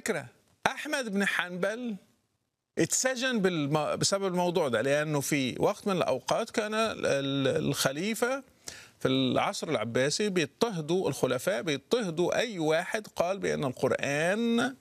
فكرة أحمد بن حنبل اتسجن بالم... بسبب الموضوع ده لأنه في وقت من الأوقات كان ال- الخليفة في العصر العباسي بيضطهدوا الخلفاء بيضطهدوا أي واحد قال بأن القرآن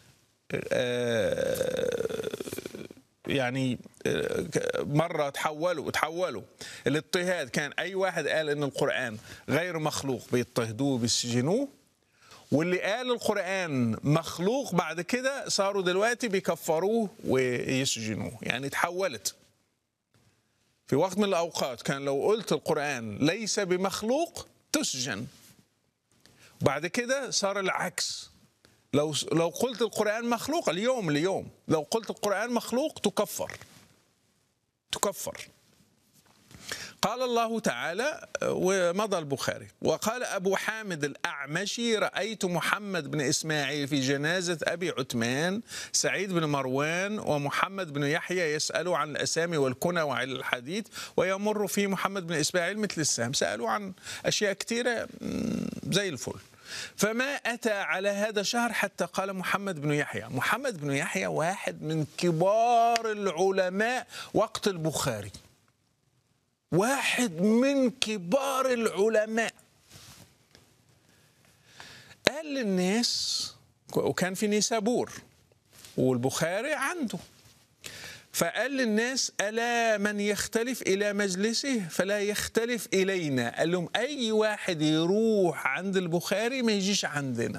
آه، يعني آه، مرة تحولوا تحولوا الاضطهاد كان أي واحد قال أن القرآن غير مخلوق بيضطهدوه بيسجنوه واللي قال القرآن مخلوق بعد كده صاروا دلوقتي بيكفروه ويسجنوه يعني تحولت في وقت من الأوقات كان لو قلت القرآن ليس بمخلوق تسجن بعد كده صار العكس لو لو قلت القرآن مخلوق اليوم اليوم لو قلت القرآن مخلوق تكفر تكفر قال الله تعالى ومضى البخاري وقال أبو حامد الأعمشي رأيت محمد بن إسماعيل في جنازة أبي عثمان سعيد بن مروان ومحمد بن يحيى يسألوا عن الأسامي والكنى وعن الحديث ويمر في محمد بن إسماعيل مثل السهم سألوا عن أشياء كثيرة مم، زي الفل فما أتى على هذا شهر حتى قال محمد بن يحيى محمد بن يحيى واحد من كبار العلماء وقت البخاري واحد من كبار العلماء قال للناس وكان في نيسابور والبخاري عنده فقال للناس ألا من يختلف إلى مجلسه فلا يختلف إلينا قال لهم أي واحد يروح عند البخاري ما يجيش عندنا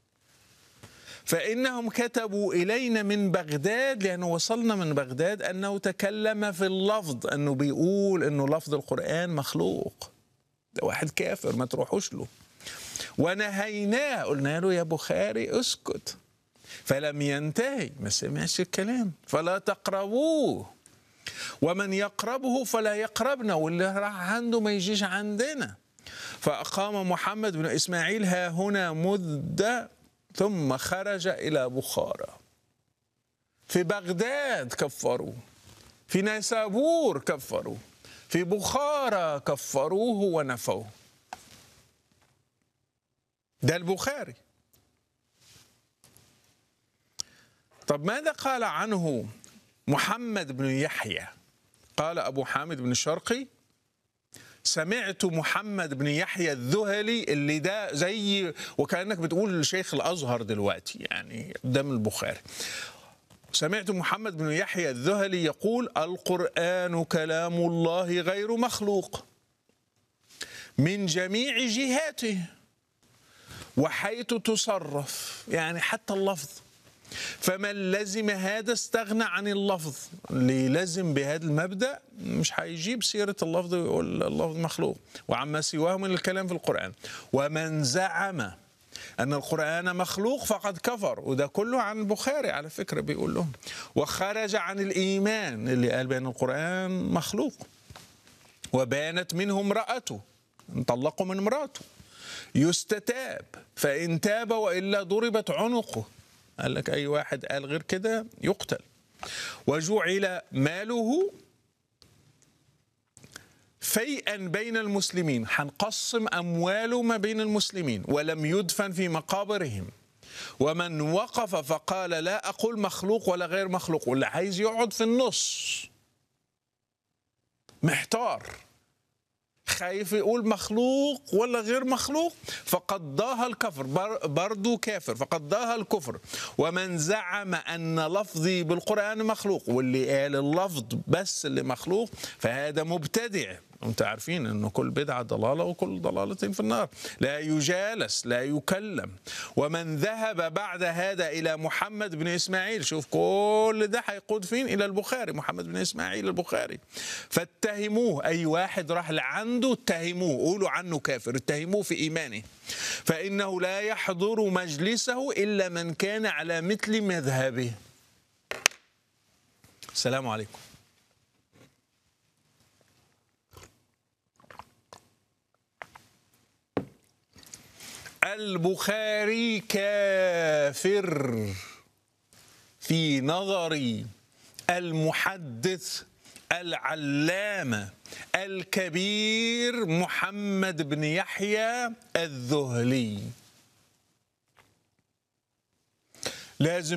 فإنهم كتبوا إلينا من بغداد لأنه وصلنا من بغداد أنه تكلم في اللفظ أنه بيقول أنه لفظ القرآن مخلوق ده واحد كافر ما تروحوش له ونهيناه قلنا له يا بخاري اسكت فلم ينتهي ما سمعش الكلام فلا تقربوه ومن يقربه فلا يقربنا واللي راح عنده ما يجيش عندنا فأقام محمد بن إسماعيل ها هنا مدة ثم خرج إلى بخارى في بغداد كفروه في نيسابور كفروه في بخارى كفروه ونفوه ده البخاري طب ماذا قال عنه محمد بن يحيى قال أبو حامد بن الشرقي سمعت محمد بن يحيى الذهلي اللي ده زي وكأنك بتقول لشيخ الأزهر دلوقتي يعني قدام البخاري سمعت محمد بن يحيى الذهلي يقول القرآن كلام الله غير مخلوق من جميع جهاته وحيث تصرف يعني حتى اللفظ فمن لزم هذا استغنى عن اللفظ اللي يلزم بهذا المبدأ مش هيجيب سيرة اللفظ ويقول اللفظ مخلوق وعما سواه من الكلام في القرآن ومن زعم أن القرآن مخلوق فقد كفر وده كله عن البخاري على فكرة بيقول لهم وخرج عن الإيمان اللي قال بأن القرآن مخلوق وبانت منه امرأته انطلقوا من امرأته يستتاب فإن تاب وإلا ضربت عنقه قال لك أي واحد قال غير كده يقتل وجعل ماله فيئا بين المسلمين هنقسم أمواله ما بين المسلمين ولم يدفن في مقابرهم ومن وقف فقال لا أقول مخلوق ولا غير مخلوق واللي عايز يقعد في النص محتار خايف يقول مخلوق ولا غير مخلوق فقد ضاها الكفر بر برضو كافر فقد ضاها الكفر ومن زعم أن لفظي بالقرآن مخلوق واللي قال اللفظ بس اللي مخلوق فهذا مبتدع انتم عارفين انه كل بدعه ضلاله وكل ضلاله في النار لا يجالس لا يكلم ومن ذهب بعد هذا الى محمد بن اسماعيل شوف كل ده هيقود فين الى البخاري محمد بن اسماعيل البخاري فاتهموه اي واحد راح لعنده اتهموه قولوا عنه كافر اتهموه في ايمانه فانه لا يحضر مجلسه الا من كان على مثل مذهبه السلام عليكم البخاري كافر في نظري المحدث العلامة الكبير محمد بن يحيى الذهلي لازم